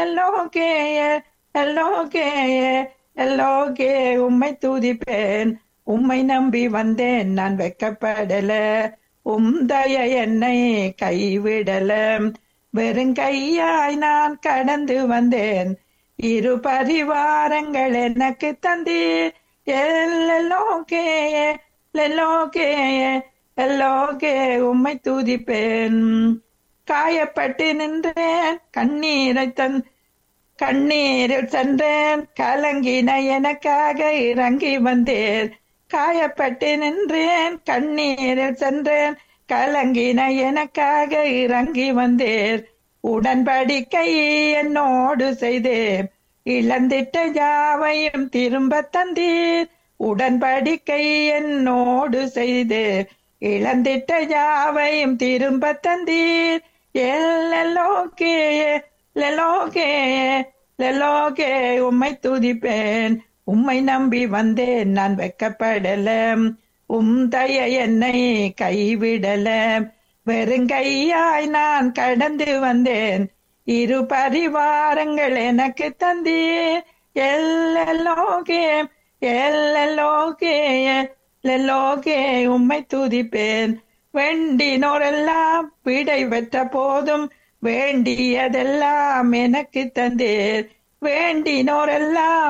எல்லோகே எல்லோகே எல்லோகே உம்மை துதிப்பேன் உம்மை நம்பி வந்தேன் நான் வெக்கப்படல உம் தய என்னை கைவிடல வெறுங்கையாய் நான் கடந்து வந்தேன் இரு பரிவாரங்கள் எனக்கு தந்தீர் எல்லோகே எல்லோகே எல்லோகே உம்மை துதிப்பேன் காயப்பட்டு நின்றேன் கண்ணீரை தன் கண்ணீரில் சென்றேன் கலங்கின எனக்காக இறங்கி வந்தேன் காயப்பட்டு நின்றேன் கண்ணீரில் சென்றேன் கலங்கின எனக்காக இறங்கி வந்தேன் உடன்படிக்கை என்னோடு செய்தேன் இழந்திட்ட யாவையும் திரும்ப தந்தீர் உடன்படிக்கை என்னோடு செய்தேன் இழந்திட்ட யாவையும் திரும்ப தந்தீர் எல்லோகே லெலோகே லெலோகே உம்மை துதிப்பேன் உம்மை நம்பி வந்தேன் நான் வெக்கப்படல உம் தய என்னை கைவிடல வெறுங்கையாய் நான் கடந்து வந்தேன் இரு பரிவாரங்கள் எனக்கு தந்தீர் எல்லோகே எல்லோகே லெல்லோகே உம்மை துதிப்பேன் வேண்டினோரெல்லாம் விடை பெற்ற போதும் வேண்டியதெல்லாம் எனக்கு தந்தீர் வேண்டினோரெல்லாம்